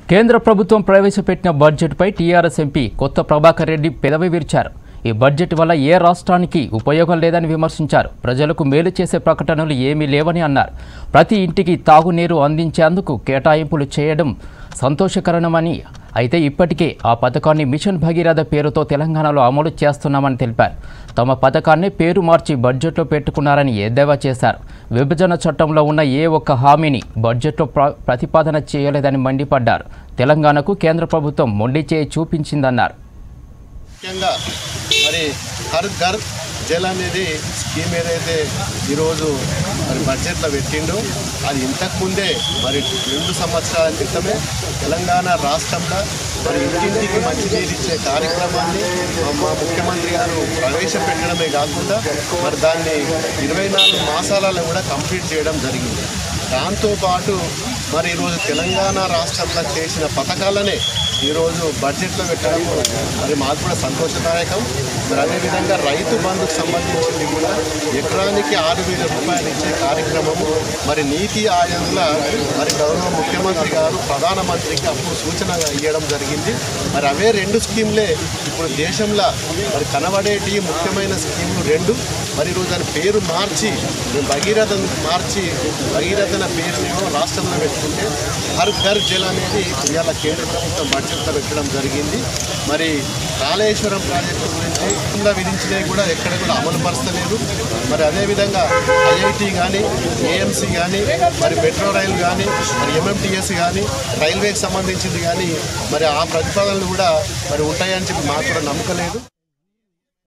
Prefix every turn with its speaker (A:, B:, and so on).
A: కేంద్ర ప్రభుత్వం ప్రవేశపెట్టిన బడ్జెట్పై టీఆర్ఎస్ ఎంపీ కొత్త ప్రభాకర్ రెడ్డి పెదవి విరిచారు ఈ బడ్జెట్ వల్ల ఏ రాష్ట్రానికి ఉపయోగం లేదని విమర్శించారు ప్రజలకు మేలు చేసే ప్రకటనలు ఏమీ లేవని అన్నారు ప్రతి ఇంటికి తాగునీరు అందించేందుకు కేటాయింపులు చేయడం సంతోషకరమని అయితే ఇప్పటికే ఆ పథకాన్ని మిషన్ భగీరథ పేరుతో తెలంగాణలో అమలు చేస్తున్నామని తెలిపారు తమ పథకాన్ని పేరు మార్చి బడ్జెట్లో పెట్టుకున్నారని ఎద్దేవా చేశారు విభజన చట్టంలో ఉన్న ఏ ఒక్క హామీని బడ్జెట్లో ప్ర- ప్రతిపాదన చేయలేదని మండిపడ్డారు తెలంగాణకు కేంద్ర ప్రభుత్వం మొండి చేయి చూపించిందన్నారు
B: ముఖ్యంగా మరి హర్ ఘర్ జల్ అనేది స్కీమ్ ఏదైతే ఈరోజు మరి బడ్జెట్లో పెట్టిండో అది ఇంతకుముందే మరి రెండు సంవత్సరాల క్రితమే తెలంగాణ రాష్ట్రంలో మరి ఇంటింటికి మంచినీరు ఇచ్చే కార్యక్రమాన్ని మా- మా ముఖ్యమంత్రి గారు ప్రవేశపెట్టడమే కాకుండా మరి దాన్ని ఇరవై నాలుగు మాసాలలో కూడా కంప్లీట్ చేయడం జరిగింది దాంతోపాటు మరి ఈరోజు తెలంగాణ రాష్ట్రంలో చేసిన పథకాలనే ఈరోజు బడ్జెట్లో పెట్టడం మరి మాకు కూడా సంతోషదాయకం మరి అదేవిధంగా రైతు బంధుకు సంబంధించింది కూడా ఎకరానికి ఆరు వేల రూపాయలు ఇచ్చే కార్యక్రమము మరి నీతి ఆయోగ్ల మరి గౌరవ ముఖ్యమంత్రి గారు ప్రధానమంత్రికి అప్పుడు సూచన ఇవ్వడం జరిగింది మరి అవే రెండు స్కీమ్లే ఇప్పుడు దేశంలో మరి కనబడేటి ముఖ్యమైన స్కీములు రెండు మరి ఈరోజు దాని పేరు మార్చి మేము భగీరథను మార్చి భగీరథన పేరునేమో రాష్ట్రంలో పెట్టుకుంటే హర్ ఘర్ జల్ అనేది ఇవాళ కేంద్ర ప్రభుత్వం బడ్జెట్లో పెట్టడం జరిగింది మరి కాళేశ్వరం ప్రాజెక్టు గురించి కింద విధించినవి కూడా ఎక్కడ కూడా అమలు పరచలేదు మరి అదేవిధంగా ఐఐటి కానీ ఏఎంసీ కానీ మరి మెట్రో రైలు కానీ మరి ఎంఎంటీఎస్ కానీ రైల్వేకి సంబంధించింది కానీ మరి ఆ ప్రతిపాదనలు కూడా మరి ఉంటాయని చెప్పి మాకు కూడా నమ్మకం లేదు